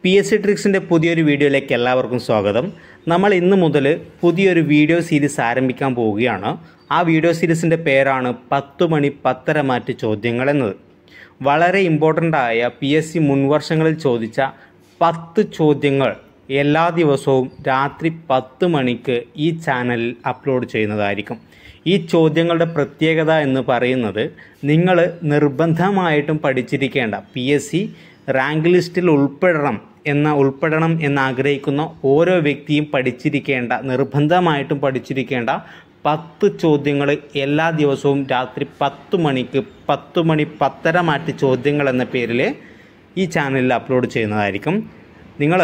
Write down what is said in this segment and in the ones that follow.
P S C ട്രിക്സിൻ്റെ പുതിയൊരു വീഡിയോയിലേക്ക് എല്ലാവർക്കും സ്വാഗതം നമ്മൾ ഇന്ന് മുതൽ പുതിയൊരു വീഡിയോ സീരീസ് ആരംഭിക്കാൻ പോവുകയാണ് ആ വീഡിയോ സീരീസിൻ്റെ പേരാണ് പത്ത് മണി പത്തര മാറ്റ് ചോദ്യങ്ങൾ എന്നത് വളരെ ഇമ്പോർട്ടൻ്റ് ആയ പി എസ് സി മുൻവർഷങ്ങളിൽ ചോദിച്ച പത്ത് ചോദ്യങ്ങൾ എല്ലാ ദിവസവും രാത്രി പത്ത് മണിക്ക് ഈ ചാനലിൽ അപ്ലോഡ് ചെയ്യുന്നതായിരിക്കും ഈ ചോദ്യങ്ങളുടെ പ്രത്യേകത എന്ന് പറയുന്നത് നിങ്ങൾ നിർബന്ധമായിട്ടും പഠിച്ചിരിക്കേണ്ട പി എസ് സി റാങ്ക് ലിസ്റ്റിൽ ഉൾപ്പെടണം എന്ന ഉൾപ്പെടണം എന്ന് ആഗ്രഹിക്കുന്ന ഓരോ വ്യക്തിയും പഠിച്ചിരിക്കേണ്ട നിർബന്ധമായിട്ടും പഠിച്ചിരിക്കേണ്ട പത്ത് ചോദ്യങ്ങൾ എല്ലാ ദിവസവും രാത്രി പത്ത് മണിക്ക് പത്ത് മണി പത്തര മാറ്റ് ചോദ്യങ്ങൾ എന്ന പേരിൽ ഈ ചാനലിൽ അപ്ലോഡ് ചെയ്യുന്നതായിരിക്കും നിങ്ങൾ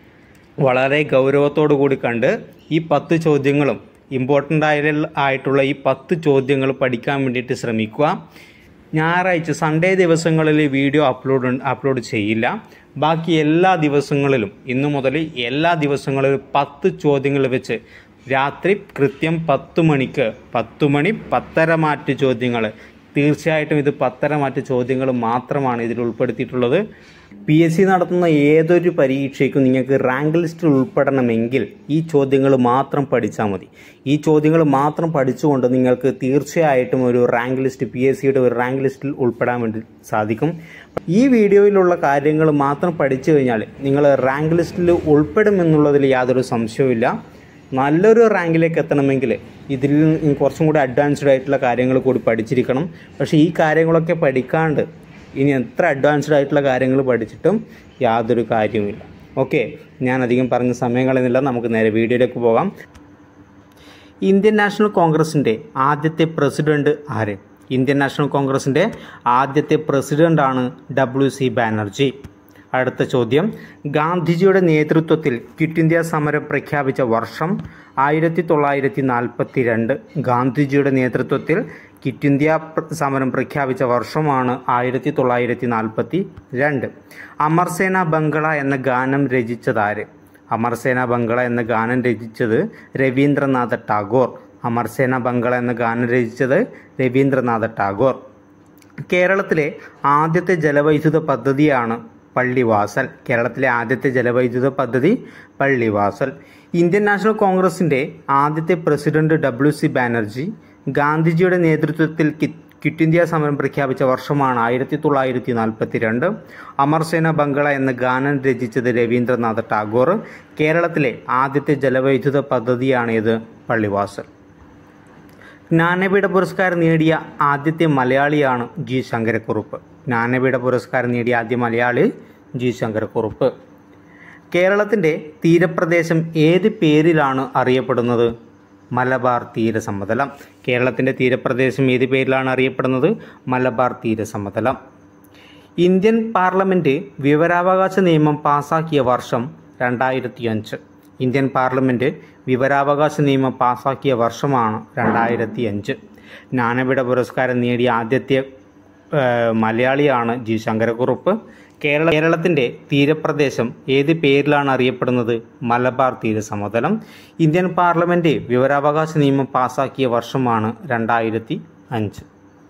വളരെ ഗൗരവത്തോടു കൂടി കണ്ട് ഈ പത്ത് ചോദ്യങ്ങളും ഇമ്പോർട്ടൻ്റ് ആയ ആയിട്ടുള്ള ഈ പത്ത് ചോദ്യങ്ങൾ പഠിക്കാൻ വേണ്ടിയിട്ട് ശ്രമിക്കുക ഞായറാഴ്ച സൺഡേ ദിവസങ്ങളിൽ വീഡിയോ അപ്ലോഡ് അപ്ലോഡ് ചെയ്യില്ല ബാക്കി എല്ലാ ദിവസങ്ങളിലും ഇന്നു മുതൽ എല്ലാ ദിവസങ്ങളിലും പത്ത് ചോദ്യങ്ങൾ വെച്ച് രാത്രി കൃത്യം പത്ത് മണിക്ക് പത്ത് മണി പത്തര മാറ്റ് ചോദ്യങ്ങൾ തീർച്ചയായിട്ടും ഇത് പത്തര മാറ്റ് ചോദ്യങ്ങൾ മാത്രമാണ് ഇതിൽ ഉൾപ്പെടുത്തിയിട്ടുള്ളത് പി എസ് സി നടത്തുന്ന ഏതൊരു പരീക്ഷയ്ക്കും നിങ്ങൾക്ക് റാങ്ക് ലിസ്റ്റിൽ ഉൾപ്പെടണമെങ്കിൽ ഈ ചോദ്യങ്ങൾ മാത്രം പഠിച്ചാൽ മതി ഈ ചോദ്യങ്ങൾ മാത്രം പഠിച്ചുകൊണ്ട് നിങ്ങൾക്ക് തീർച്ചയായിട്ടും ഒരു റാങ്ക് ലിസ്റ്റ് പി എസ് സിയുടെ ഒരു റാങ്ക് ലിസ്റ്റിൽ ഉൾപ്പെടാൻ വേണ്ടി സാധിക്കും ഈ വീഡിയോയിലുള്ള കാര്യങ്ങൾ മാത്രം പഠിച്ചു കഴിഞ്ഞാൽ നിങ്ങൾ റാങ്ക് ലിസ്റ്റിൽ ഉൾപ്പെടുമെന്നുള്ളതിൽ യാതൊരു സംശയവുമില്ല നല്ലൊരു റാങ്കിലേക്ക് എത്തണമെങ്കിൽ ഇതിൽ കുറച്ചും കൂടി അഡ്വാൻസ്ഡ് ആയിട്ടുള്ള കാര്യങ്ങൾ കൂടി പഠിച്ചിരിക്കണം പക്ഷേ ഈ കാര്യങ്ങളൊക്കെ പഠിക്കാണ്ട് ഇനി എത്ര അഡ്വാൻസ്ഡ് ആയിട്ടുള്ള കാര്യങ്ങൾ പഠിച്ചിട്ടും യാതൊരു കാര്യവുമില്ല ഓക്കെ ഞാൻ അധികം പറഞ്ഞ സമയം കളയുന്നില്ല നമുക്ക് നേരെ വീഡിയോയിലേക്ക് പോകാം ഇന്ത്യൻ നാഷണൽ കോൺഗ്രസിൻ്റെ ആദ്യത്തെ പ്രസിഡന്റ് ആര് ഇന്ത്യൻ നാഷണൽ കോൺഗ്രസിൻ്റെ ആദ്യത്തെ പ്രസിഡന്റാണ് ഡബ്ല്യു സി ബാനർജി അടുത്ത ചോദ്യം ഗാന്ധിജിയുടെ നേതൃത്വത്തിൽ ക്വിറ്റ് ഇന്ത്യ സമരം പ്രഖ്യാപിച്ച വർഷം ആയിരത്തി തൊള്ളായിരത്തി നാൽപ്പത്തി രണ്ട് ഗാന്ധിജിയുടെ നേതൃത്വത്തിൽ ക്വിറ്റ് ഇന്ത്യ സമരം പ്രഖ്യാപിച്ച വർഷമാണ് ആയിരത്തി തൊള്ളായിരത്തി നാൽപ്പത്തി രണ്ട് അമർസേന ബംഗള എന്ന ഗാനം രചിച്ചതാര് അമർസേന ബംഗള എന്ന ഗാനം രചിച്ചത് രവീന്ദ്രനാഥ ടാഗോർ അമർസേന ബംഗള എന്ന ഗാനം രചിച്ചത് രവീന്ദ്രനാഥ ടാഗോർ കേരളത്തിലെ ആദ്യത്തെ ജലവൈദ്യുത പദ്ധതിയാണ് പള്ളിവാസൽ കേരളത്തിലെ ആദ്യത്തെ ജലവൈദ്യുത പദ്ധതി പള്ളിവാസൽ ഇന്ത്യൻ നാഷണൽ കോൺഗ്രസിൻ്റെ ആദ്യത്തെ പ്രസിഡന്റ് ഡബ്ല്യു സി ബാനർജി ഗാന്ധിജിയുടെ നേതൃത്വത്തിൽ ക്വിറ്റ് ഇന്ത്യ സമരം പ്രഖ്യാപിച്ച വർഷമാണ് ആയിരത്തി തൊള്ളായിരത്തി നാൽപ്പത്തി രണ്ട് അമർസേന ബംഗള എന്ന ഗാനം രചിച്ചത് രവീന്ദ്രനാഥ ടാഗോർ കേരളത്തിലെ ആദ്യത്തെ ജലവൈദ്യുത പദ്ധതിയാണ് ഇത് പള്ളിവാസൽ ജ്ഞാനപീഠ പുരസ്കാരം നേടിയ ആദ്യത്തെ മലയാളിയാണ് ജി ശങ്കരക്കുറുപ്പ് ജ്ഞാനപീഠ പുരസ്കാരം നേടിയ ആദ്യ മലയാളി ജി ശങ്കരക്കുറുപ്പ് കേരളത്തിൻ്റെ തീരപ്രദേശം ഏത് പേരിലാണ് അറിയപ്പെടുന്നത് മലബാർ തീരസമതലം കേരളത്തിൻ്റെ തീരപ്രദേശം ഏത് പേരിലാണ് അറിയപ്പെടുന്നത് മലബാർ തീരസമതലം ഇന്ത്യൻ പാർലമെൻറ്റ് വിവരാവകാശ നിയമം പാസാക്കിയ വർഷം രണ്ടായിരത്തി അഞ്ച് ഇന്ത്യൻ പാർലമെൻറ്റ് വിവരാവകാശ നിയമം പാസാക്കിയ വർഷമാണ് രണ്ടായിരത്തി അഞ്ച് ജ്ഞാനപീഠ പുരസ്കാരം നേടിയ ആദ്യത്തെ മലയാളിയാണ് ജി ശങ്കരക്കുറുപ്പ് കേരള കേരളത്തിൻ്റെ തീരപ്രദേശം ഏത് പേരിലാണ് അറിയപ്പെടുന്നത് മലബാർ തീരസമതലം ഇന്ത്യൻ പാർലമെൻറ്റ് വിവരാവകാശ നിയമം പാസാക്കിയ വർഷമാണ് രണ്ടായിരത്തി അഞ്ച്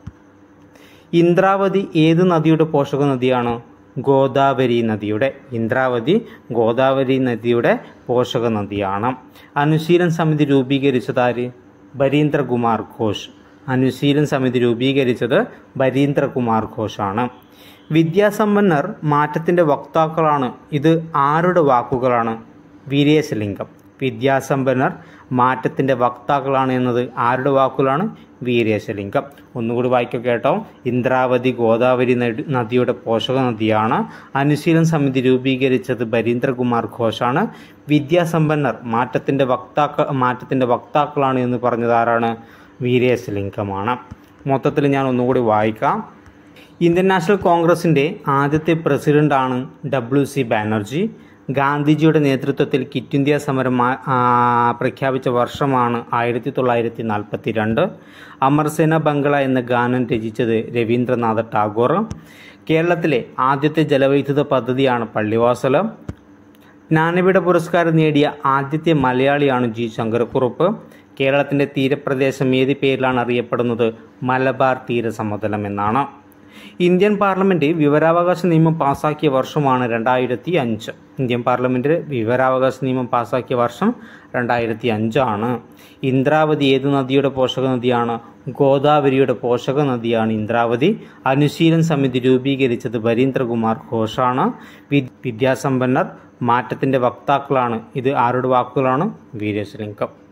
ഇന്ദ്രാവതി ഏത് നദിയുടെ പോഷക നദിയാണ് ഗോദാവരി നദിയുടെ ഇന്ദ്രാവതി ഗോദാവരി നദിയുടെ പോഷക നദിയാണ് അനുശീലൻ സമിതി രൂപീകരിച്ചതാര് ബരീന്ദ്രകുമാർ ഘോഷ് അനുശീലൻ സമിതി രൂപീകരിച്ചത് ബരീന്ദ്രകുമാർ ഘോഷാണ് വിദ്യാസമ്പന്നർ മാറ്റത്തിൻ്റെ വക്താക്കളാണ് ഇത് ആരുടെ വാക്കുകളാണ് വീരേശലിംഗം വിദ്യാസമ്പന്നർ മാറ്റത്തിൻ്റെ വക്താക്കളാണ് എന്നത് ആരുടെ വാക്കുകളാണ് വീരേശലിംഗം ഒന്നുകൂടി വായിക്കുക കേട്ടോ ഇന്ദ്രാവതി ഗോദാവരി നദിയുടെ പോഷക നദിയാണ് അനുശീലൻ സമിതി രൂപീകരിച്ചത് ബരീന്ദ്രകുമാർ ഘോഷാണ് വിദ്യാസമ്പന്നർ മാറ്റത്തിൻ്റെ വക്താക്ക മാറ്റത്തിൻ്റെ വക്താക്കളാണ് എന്ന് പറഞ്ഞത് ആരാണ് വീരേശലിംഗമാണ് മൊത്തത്തിൽ ഞാൻ ഒന്നുകൂടി വായിക്കാം ഇന്ത്യൻ നാഷണൽ കോൺഗ്രസിൻ്റെ ആദ്യത്തെ പ്രസിഡന്റാണ് ഡബ്ല്യു സി ബാനർജി ഗാന്ധിജിയുടെ നേതൃത്വത്തിൽ ക്വിറ്റ് ഇന്ത്യ സമരം പ്രഖ്യാപിച്ച വർഷമാണ് ആയിരത്തി തൊള്ളായിരത്തി നാൽപ്പത്തി രണ്ട് അമർസേന ബംഗള എന്ന ഗാനം രചിച്ചത് രവീന്ദ്രനാഥ ടാഗോർ കേരളത്തിലെ ആദ്യത്തെ ജലവൈദ്യുത പദ്ധതിയാണ് പള്ളിവാസലം ജ്ഞാനപീഠ പുരസ്കാരം നേടിയ ആദ്യത്തെ മലയാളിയാണ് ജി ശങ്കരക്കുറുപ്പ് കേരളത്തിൻ്റെ തീരപ്രദേശം ഏത് പേരിലാണ് അറിയപ്പെടുന്നത് മലബാർ തീരസമതലം എന്നാണ് ഇന്ത്യൻ പാർലമെൻറ്റ് വിവരാവകാശ നിയമം പാസാക്കിയ വർഷമാണ് രണ്ടായിരത്തി അഞ്ച് ഇന്ത്യൻ പാർലമെൻറ്റ് വിവരാവകാശ നിയമം പാസാക്കിയ വർഷം രണ്ടായിരത്തി അഞ്ചാണ് ഇന്ദ്രാവതി ഏത് നദിയുടെ പോഷക നദിയാണ് ഗോദാവരിയുടെ പോഷക നദിയാണ് ഇന്ദ്രാവതി അനുശീലൻ സമിതി രൂപീകരിച്ചത് ബരീന്ദ്രകുമാർ ഘോഷാണ് വി- വിദ്യാസമ്പന്നർ മാറ്റത്തിൻ്റെ വക്താക്കളാണ് ഇത് ആരുടെ വാക്കുകളാണ് വീരേശലിംഗം